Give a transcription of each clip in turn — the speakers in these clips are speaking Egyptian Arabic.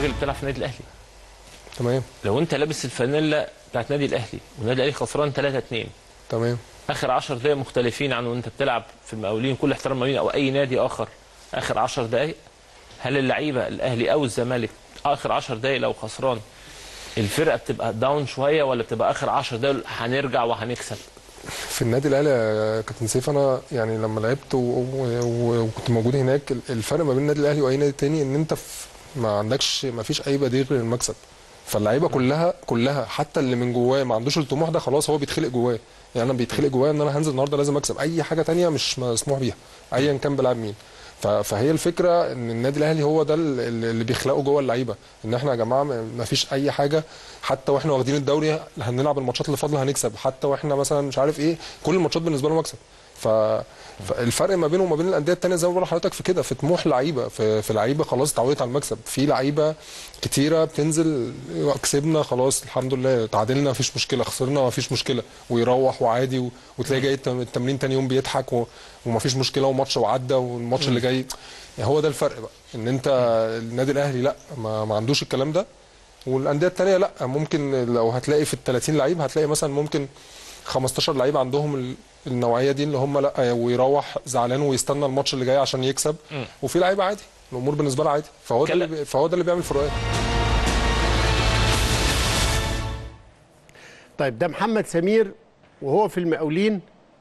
الراجل بتلعب في النادي الاهلي تمام لو انت لابس الفانيلا بتاعت النادي الاهلي والنادي الاهلي خسران 3 2 تمام اخر 10 دقائق مختلفين عن وانت بتلعب في المقاولين كل احترام المقاولين او اي نادي اخر اخر 10 دقائق هل اللعيبه الاهلي او الزمالك اخر 10 دقائق لو خسران الفرقه بتبقى داون شويه ولا بتبقى اخر 10 دقائق هنرجع وهنكسب في النادي الاهلي يا كابتن سيف انا يعني لما لعبت و- و- و- وكنت موجود هناك الفرق ما بين النادي الاهلي واي نادي تاني ان انت في ما عندكش ما فيش اي بديل غير المكسب فاللعيبه كلها كلها حتى اللي من جواه ما عندوش الطموح ده خلاص هو بيتخلق جواه يعني انا بيتخلق جواه ان انا هنزل النهارده لازم اكسب اي حاجه تانية مش مسموح بيها ايا كان بيلعب مين ف- فهي الفكره ان النادي الاهلي هو ده اللي اللي بيخلقه جوه اللعيبه ان احنا يا جماعه ما ما فيش اي حاجه حتى واحنا واخدين الدوري هنلعب الماتشات اللي فاضله هنكسب حتى واحنا مثلا مش عارف ايه كل الماتشات بالنسبه له مكسب ف فالفرق ما بينه وما بين الانديه الثانيه زي ما بقول لحضرتك في كده في طموح لعيبه في, في لعيبه خلاص اتعودت على المكسب في لعيبه كتيره بتنزل كسبنا خلاص الحمد لله تعادلنا مفيش مشكله خسرنا مفيش مشكله ويروح وعادي و... وتلاقي جاي التم- التمرين تاني يوم بيضحك و... ومفيش مشكله وماتش وعدى والماتش اللي جاي يعني هو ده الفرق بقى ان انت النادي الاهلي لا ما, ما عندوش الكلام ده والانديه الثانيه لا ممكن لو هتلاقي في ال 30 لعيب هتلاقي مثلا ممكن 15 لعيب عندهم ال- النوعيه دي اللي هم لا ويروح زعلان ويستنى الماتش اللي جاي عشان يكسب وفي لعيبه عادي الامور بالنسبه له عادي فهو ده اللي بي- فهو ده اللي بيعمل فروقات طيب ده محمد سمير وهو في المقاولين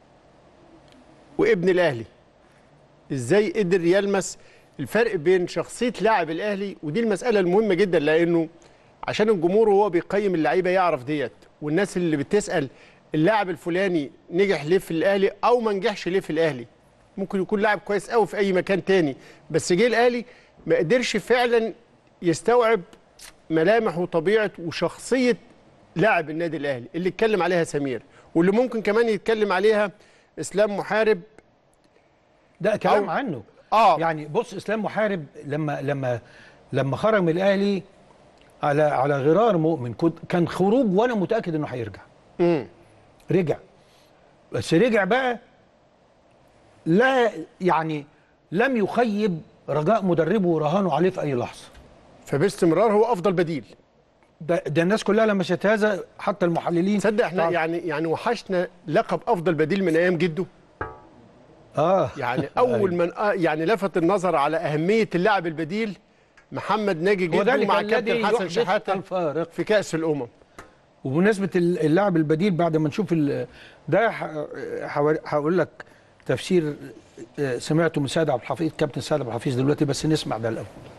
وابن الاهلي ازاي قدر يلمس الفرق بين شخصيه لاعب الاهلي ودي المساله المهمه جدا لانه عشان الجمهور وهو بيقيم اللعيبه يعرف ديت والناس اللي بتسال اللاعب الفلاني نجح ليه في الاهلي او ما نجحش ليه في الاهلي ممكن يكون لاعب كويس قوي في اي مكان تاني بس جه الاهلي ما قدرش فعلا يستوعب ملامح وطبيعه وشخصيه لاعب النادي الاهلي اللي اتكلم عليها سمير واللي ممكن كمان يتكلم عليها اسلام محارب ده كلام أو- عنه اه يعني بص اسلام محارب لما لما لما خرج من الاهلي على على غرار مؤمن كنت كان خروج وانا متاكد انه هيرجع مم. رجع بس رجع بقى لا يعني لم يخيب رجاء مدربه ورهانه عليه في اي لحظه فباستمرار هو افضل بديل ده, ده الناس كلها لمست هذا حتى المحللين تصدق احنا طبعاً. يعني يعني وحشنا لقب افضل بديل من ايام جده اه يعني اول من آه يعني لفت النظر على اهميه اللاعب البديل محمد ناجي جده وذلك مع الذي كابتن حسن يحدث شحاته الفارق في كاس الامم وبمناسبه اللاعب البديل بعد ما نشوف ال- ده ح- حوار- هقول لك تفسير آه، سمعته من سيد عبد الحفيظ كابتن سيد عبد الحفيظ دلوقتي بس نسمع ده الاول